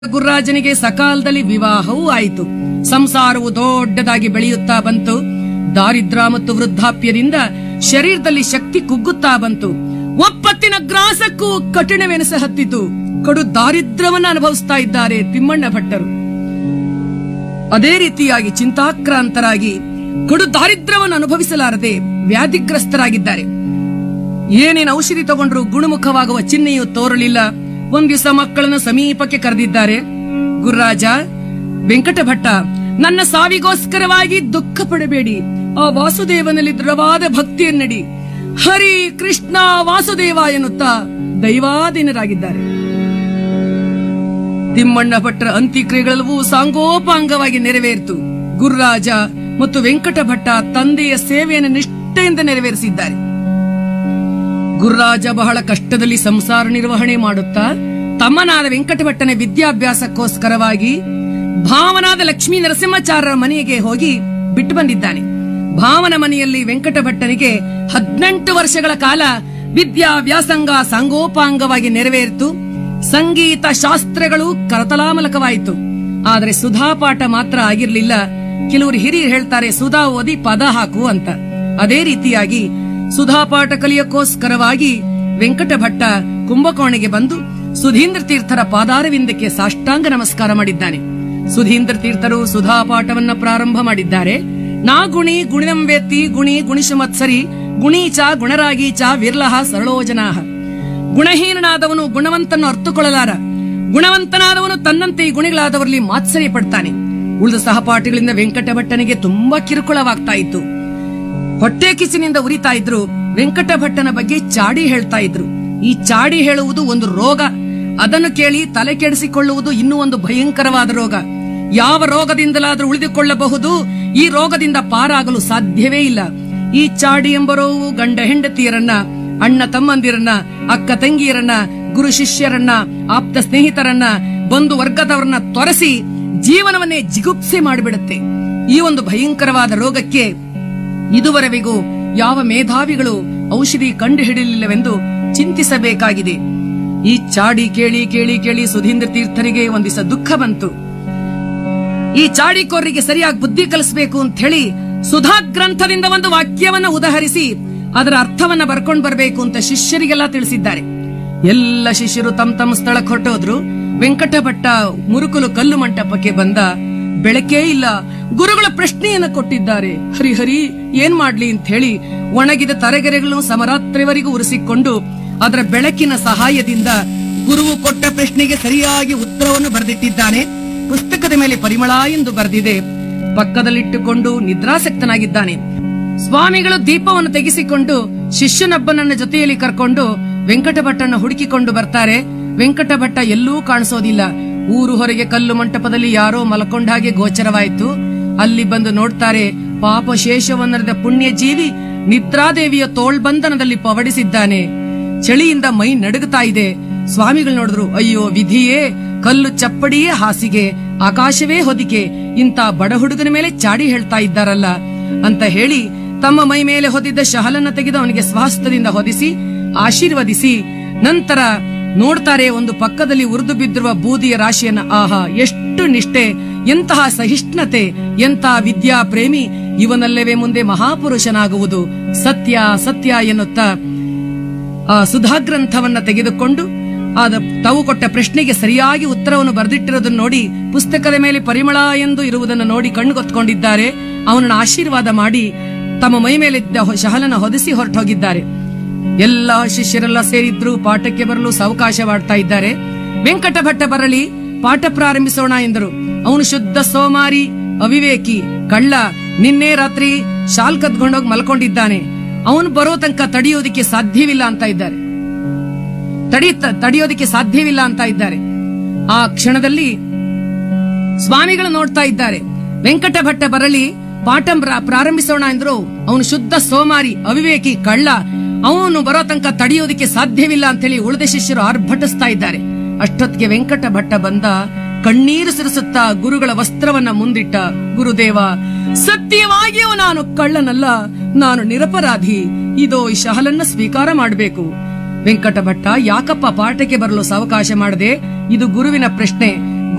ಗುರ್ರಾಜನಿಗೆ ಸಕಾಲದಲ್ಲಿ ವಿವಾಹವೂ ಆಯಿತು ಸಂಸಾರವು ದೊಡ್ಡದಾಗಿ ಬೆಳೆಯುತ್ತಾ ಬಂತು ದಾರಿದ್ರ ಮತ್ತು ವೃದ್ಧಾಪ್ಯದಿಂದ ಶರೀರದಲ್ಲಿ ಶಕ್ತಿ ಕುಗ್ಗುತ್ತಾ ಬಂತು ಒಪ್ಪತ್ತಿನ ಗ್ರಾಸಕ್ಕೂ ಕಠಿಣವೆನಿಸ ಹತ್ತಿತು ಕಡು ದಾರಿದ್ರ್ಯವನ್ನ ಅನುಭವಿಸ್ತಾ ಇದ್ದಾರೆ ತಿಮ್ಮಣ್ಣ ಭಟ್ಟರು ಅದೇ ರೀತಿಯಾಗಿ ಚಿಂತಾಕ್ರಾಂತರಾಗಿ ಕಡು ದಾರಿದ್ರ್ಯವನ್ನು ಅನುಭವಿಸಲಾರದೆ ವ್ಯಾಧಿಗ್ರಸ್ತರಾಗಿದ್ದಾರೆ ಏನೇನು ಔಷಧಿ ತಗೊಂಡ್ರು ಗುಣಮುಖವಾಗುವ ಚಿಹ್ನೆಯು ತೋರಲಿಲ್ಲ ಒಂದ್ ದಿವಸ ಮಕ್ಕಳನ್ನು ಸಮೀಪಕ್ಕೆ ಕರೆದಿದ್ದಾರೆ ಗುರುರಾಜ ವೆಂಕಟಭಟ್ಟ ನನ್ನ ಸಾವಿಗೋಸ್ಕರವಾಗಿ ದುಃಖ ಪಡಬೇಡಿ ಆ ವಾಸುದೇವನಲ್ಲಿ ದೃಢವಾದ ಭಕ್ತಿಯನ್ನಡಿ ಹರಿ ಕೃಷ್ಣ ವಾಸುದೇವ ಎನ್ನುತ್ತಾ ದೈವಾಧೀನರಾಗಿದ್ದಾರೆ ತಿಮ್ಮಣ್ಣ ಭಟ್ಟರ ಅಂತ್ಯಕ್ರಿಯೆಗಳೆಲ್ಲವೂ ಸಾಂಗೋಪಾಂಗವಾಗಿ ನೆರವೇರಿತು ಗುರುರಾಜ ಮತ್ತು ವೆಂಕಟಭಟ್ಟ ತಂದೆಯ ಸೇವೆಯನ್ನು ನಿಷ್ಠೆಯಿಂದ ನೆರವೇರಿಸಿದ್ದಾರೆ ಗುರುರಾಜ ಬಹಳ ಕಷ್ಟದಲ್ಲಿ ಸಂಸಾರ ನಿರ್ವಹಣೆ ಮಾಡುತ್ತಾ ತಮ್ಮನಾದ ವೆಂಕಟಭಟ್ಟನ ವಿದ್ಯಾಭ್ಯಾಸಕ್ಕೋಸ್ಕರವಾಗಿ ಭಾವನಾದ ಲಕ್ಷ್ಮೀ ನರಸಿಂಹಾಚಾರ್ಯರ ಮನೆಗೆ ಹೋಗಿ ಬಿಟ್ಟು ಬಂದಿದ್ದಾನೆ ಭಾವನ ಮನೆಯಲ್ಲಿ ವೆಂಕಟಭಟ್ಟನಿಗೆ ಹದಿನೆಂಟು ವರ್ಷಗಳ ಕಾಲ ವಿದ್ಯಾ ವ್ಯಾಸಂಗ ಸಾಂಗೋಪಾಂಗವಾಗಿ ನೆರವೇರಿತು ಸಂಗೀತ ಶಾಸ್ತ್ರಗಳು ಕರತಲಾಮಲಕವಾಯಿತು ಆದರೆ ಸುಧಾಪಾಠ ಮಾತ್ರ ಆಗಿರ್ಲಿಲ್ಲ ಕೆಲವರು ಹಿರಿಯರು ಹೇಳ್ತಾರೆ ಸುಧಾ ಓದಿ ಪದ ಹಾಕು ಅಂತ ಅದೇ ರೀತಿಯಾಗಿ ಸುಧಾಪಾಠ ಕಲಿಯಕ್ಕೋಸ್ಕರವಾಗಿ ವೆಂಕಟಭಟ್ಟ ಕುಂಭಕೋಣೆಗೆ ಬಂದು ಸುಧೀಂದ್ರ ತೀರ್ಥರ ಪಾದಾರವಿಂದಕ್ಕೆ ಸಾಷ್ಟಾಂಗ ನಮಸ್ಕಾರ ಮಾಡಿದ್ದಾನೆ ಸುಧೀಂದ್ರ ತೀರ್ಥರು ಸುಧಾಪಾಠವನ್ನ ಪ್ರಾರಂಭ ಮಾಡಿದ್ದಾರೆ ನಾ ಗುಣಿ ಗುಣಿನಂ ವೇತ್ತಿ ಗುಣಿ ಗುಣಿಶಮತ್ಸರಿ ಗುಣೀಚ ಗುಣರಾಗಿ ಚ ವಿರ್ಲಹ ಸರಳೋಜನಾಹ ಗುಣಹೀನನಾದವನು ಗುಣವಂತನ್ನು ಅರ್ಥಕೊಳ್ಳಲಾರ ಗುಣವಂತನಾದವನು ತನ್ನಂತೆ ಈ ಗುಣಿಗಳಾದವರಲ್ಲಿ ಮಾತ್ಸರ್ಯ ಪಡ್ತಾನೆ ಉಳಿದ ಸಹಪಾಠಿಗಳಿಂದ ವೆಂಕಟಭಟ್ಟನಿಗೆ ತುಂಬಾ ಕಿರುಕುಳವಾಗ್ತಾ ಇತ್ತು ಹೊಟ್ಟೆ ಕಿಸಿನಿಂದ ಉರಿತಾ ಇದ್ರು ವೆಂಕಟಭಟ್ಟನ ಬಗ್ಗೆ ಚಾಡಿ ಹೇಳ್ತಾ ಇದ್ರು ಈ ಚಾಡಿ ಹೇಳುವುದು ಒಂದು ರೋಗ ಅದನ್ನು ಕೇಳಿ ತಲೆ ಕೆಡಿಸಿಕೊಳ್ಳುವುದು ಇನ್ನೂ ಒಂದು ಭಯಂಕರವಾದ ರೋಗ ಯಾವ ರೋಗದಿಂದಲಾದ್ರೂ ಉಳಿದುಕೊಳ್ಳಬಹುದು ಈ ರೋಗದಿಂದ ಪಾರಾಗಲು ಸಾಧ್ಯವೇ ಇಲ್ಲ ಈ ಚಾಡಿ ಎಂಬ ರೋಗವು ಗಂಡ ಹೆಂಡತಿಯರನ್ನ ಅಣ್ಣ ತಮ್ಮಂದಿರನ್ನ ಅಕ್ಕ ತಂಗಿಯರನ್ನ ಗುರು ಶಿಷ್ಯರನ್ನ ಆಪ್ತ ಸ್ನೇಹಿತರನ್ನ ಬಂಧು ವರ್ಗದವರನ್ನ ತೊರೆಸಿ ಜೀವನವನ್ನೇ ಜಿಗುಪ್ಸೆ ಮಾಡಿಬಿಡುತ್ತೆ ಈ ಒಂದು ಭಯಂಕರವಾದ ರೋಗಕ್ಕೆ ಇದುವರೆವಿಗೂ ಯಾವ ಮೇಧಾವಿಗಳು ಔಷಧಿ ಕಂಡುಹಿಡಿಯಲಿಲ್ಲವೆಂದು ಚಿಂತಿಸಬೇಕಾಗಿದೆ ಈ ಚಾಡಿ ಕೇಳಿ ಕೇಳಿ ಕೇಳಿ ಸುಧೀಂದ್ರ ತೀರ್ಥರಿಗೆ ಒಂದಿಸ ದುಃಖ ಬಂತು ಈ ಚಾಡಿಕೋರರಿಗೆ ಸರಿಯಾಗಿ ಬುದ್ಧಿ ಕಲಿಸಬೇಕು ಅಂತ ಹೇಳಿ ಸುಧಾ ಗ್ರಂಥದಿಂದ ಒಂದು ವಾಕ್ಯವನ್ನ ಉದಾಹರಿಸಿ ಅದರ ಅರ್ಥವನ್ನ ಬರ್ಕೊಂಡ್ ಬರಬೇಕು ಅಂತ ಶಿಷ್ಯರಿಗೆಲ್ಲ ತಿಳಿಸಿದ್ದಾರೆ ಎಲ್ಲ ಶಿಷ್ಯರು ತಮ್ಮ ತಮ್ಮ ಸ್ಥಳಕ್ಕೆ ಹೊರಟೋದ್ರು ವೆಂಕಟಭಟ್ಟ ಮುರುಕುಲು ಕಲ್ಲು ಮಂಟಪಕ್ಕೆ ಬಂದ ಬೆಳಕೇ ಇಲ್ಲ ಗುರುಗಳ ಪ್ರಶ್ನೆಯನ್ನ ಕೊಟ್ಟಿದ್ದಾರೆ ಹರಿಹರಿ ಏನ್ ಮಾಡ್ಲಿ ಅಂತ ಹೇಳಿ ಒಣಗಿದ ತರಗೆರೆಗಳನ್ನು ಸಮರಾತ್ರಿವರೆಗೂ ಉರಿಸಿಕೊಂಡು ಅದರ ಬೆಳಕಿನ ಸಹಾಯದಿಂದ ಗುರುವು ಕೊಟ್ಟ ಪ್ರಶ್ನೆಗೆ ಸರಿಯಾಗಿ ಉತ್ತರವನ್ನು ಬರೆದಿಟ್ಟಿದ್ದಾನೆ ಪುಸ್ತಕದ ಮೇಲೆ ಪರಿಮಳ ಎಂದು ಬರೆದಿದೆ ಪಕ್ಕದಲ್ಲಿಟ್ಟುಕೊಂಡು ನಿದ್ರಾಸಕ್ತನಾಗಿದ್ದಾನೆ ಸ್ವಾಮಿಗಳು ದೀಪವನ್ನು ತೆಗೆಸಿಕೊಂಡು ಶಿಷ್ಯನೊಬ್ಬನನ್ನ ಜೊತೆಯಲ್ಲಿ ಕರ್ಕೊಂಡು ವೆಂಕಟಭಟ್ಟನ ಹುಡುಕಿಕೊಂಡು ಬರ್ತಾರೆ ವೆಂಕಟಭಟ್ಟ ಎಲ್ಲೂ ಕಾಣಿಸೋದಿಲ್ಲ ಊರು ಹೊರಗೆ ಕಲ್ಲು ಮಂಟಪದಲ್ಲಿ ಯಾರೋ ಮಲ್ಕೊಂಡ ಹಾಗೆ ಗೋಚರವಾಯಿತು ಅಲ್ಲಿ ಬಂದು ನೋಡ್ತಾರೆ ಪಾಪ ಶೇಷವನ್ನರದ ಪುಣ್ಯ ಜೀವಿ ನಿದ್ರಾದೇವಿಯ ತೋಳ್ಬಂಧನದಲ್ಲಿ ಪವಡಿಸಿದ್ದಾನೆ ಚಳಿಯಿಂದ ಮೈ ನಡುಗುತ್ತಾ ಇದೆ ಸ್ವಾಮಿಗಳು ನೋಡಿದ್ರು ಅಯ್ಯೋ ವಿಧಿಯೇ ಕಲ್ಲು ಚಪ್ಪಡಿಯೇ ಹಾಸಿಗೆ ಆಕಾಶವೇ ಹೊದಿಕೆ ಇಂತ ಬಡ ಹುಡುಗನ ಮೇಲೆ ಚಾಡಿ ಹೇಳ್ತಾ ಇದ್ದಾರಲ್ಲ ಅಂತ ಹೇಳಿ ತಮ್ಮ ಮೈ ಮೇಲೆ ಹೊದಿದ್ದ ಶಹಲನ್ನ ತೆಗೆದು ಅವನಿಗೆ ಸ್ವಹಸ್ತದಿಂದ ಹೊದಿಸಿ ಆಶೀರ್ವದಿಸಿ ನಂತರ ನೋಡ್ತಾರೆ ಒಂದು ಪಕ್ಕದಲ್ಲಿ ಉರಿದು ಬಿದ್ದಿರುವ ಬೂದಿಯ ರಾಶಿಯನ್ನ ಆಹಾ ಎಷ್ಟು ನಿಷ್ಠೆ ಎಂತಹ ಸಹಿಷ್ಣುತೆ ಎಂತಹ ವಿದ್ಯಾ ಪ್ರೇಮಿ ಇವನಲ್ಲವೇ ಮುಂದೆ ಮಹಾಪುರುಷನಾಗುವುದು ಸತ್ಯ ಸತ್ಯ ಎನ್ನುತ್ತಾ ಆ ಸುಧಾಗ್ರಂಥವನ್ನ ತೆಗೆದುಕೊಂಡು ಆದ ತಾವು ಕೊಟ್ಟ ಪ್ರಶ್ನೆಗೆ ಸರಿಯಾಗಿ ಉತ್ತರವನ್ನು ಬರೆದಿಟ್ಟಿರೋದನ್ನು ನೋಡಿ ಪುಸ್ತಕದ ಮೇಲೆ ಪರಿಮಳ ಎಂದು ಇರುವುದನ್ನು ನೋಡಿ ಕಣ್ಣುಗೊತ್ಕೊಂಡಿದ್ದಾರೆ ಅವನನ್ನು ಆಶೀರ್ವಾದ ಮಾಡಿ ತಮ್ಮ ಮೈ ಮೇಲಿದ್ದ ಹೊ- ಶಹಲನ ಹೊದಿಸಿ ಹೊರಟೋಗಿದ್ದಾರೆ ಎಲ್ಲ ಶಿಷ್ಯರೆಲ್ಲ ಸೇರಿದ್ರು ಪಾಠಕ್ಕೆ ಬರಲು ಸಾವಕಾಶವಾಡ್ತಾ ಇದ್ದಾರೆ ವೆಂಕಟಭಟ್ಟ ಬರಲಿ ಪಾಠ ಪ್ರಾರಂಭಿಸೋಣ ಎಂದರು ಅವನು ಶುದ್ಧ ಸೋಮಾರಿ ಅವಿವೇಕಿ ಕಳ್ಳ ನಿನ್ನೆ ರಾತ್ರಿ ಶಾಲ್ ಕದ್ಕೊಂಡೋಗಿ ಮಲ್ಕೊಂಡಿದ್ದಾನೆ ಅವನು ಬರೋ ತನಕ ತಡೆಯೋದಿಕ್ಕೆ ಸಾಧ್ಯವಿಲ್ಲ ಅಂತ ಇದ್ದಾರೆ ತಡಿ ತಡೆಯೋದಿಕ್ಕೆ ಸಾಧ್ಯವಿಲ್ಲ ಅಂತ ಇದ್ದಾರೆ ಆ ಕ್ಷಣದಲ್ಲಿ ಸ್ವಾಮಿಗಳು ನೋಡ್ತಾ ಇದ್ದಾರೆ ವೆಂಕಟಭಟ್ಟ ಬರಲಿ ಪಾಠ ಪ್ರ- ಪ್ರಾರಂಭಿಸೋಣ ಎಂದ್ರು ಅವನು ಶುದ್ಧ ಸೋಮಾರಿ ಅವಿವೇಕಿ ಕಳ್ಳ ಅವನು ಬರೋ ತನಕ ತಡೆಯೋದಿಕ್ಕೆ ಸಾಧ್ಯವಿಲ್ಲ ಅಂತ ಹೇಳಿ ಉಳಿದ ಶಿಷ್ಯರು ಆರ್ಭಟಿಸ್ತಾ ಇದ್ದಾರೆ ಅಷ್ಟೊತ್ತಿಗೆ ವೆಂಕಟ ಭಟ್ಟ ಬಂದ ಕಣ್ಣೀರು ಸುರಿಸುತ್ತಾ ಗುರುಗಳ ವಸ್ತ್ರವನ್ನ ಮುಂದಿಟ್ಟ ಗುರುದೇವ ಸತ್ಯವಾಗಿಯೂ ನಾನು ಕಳ್ಳನಲ್ಲ ನಾನು ನಿರಪರಾಧಿ ಇದೋ ಈ ಶಹಲನ್ನ ಸ್ವೀಕಾರ ಮಾಡಬೇಕು ವೆಂಕಟಭಟ್ಟ ಯಾಕಪ್ಪ ಪಾಠಕ್ಕೆ ಬರಲು ಸಾವಕಾಶ ಮಾಡದೆ ಇದು ಗುರುವಿನ ಪ್ರಶ್ನೆ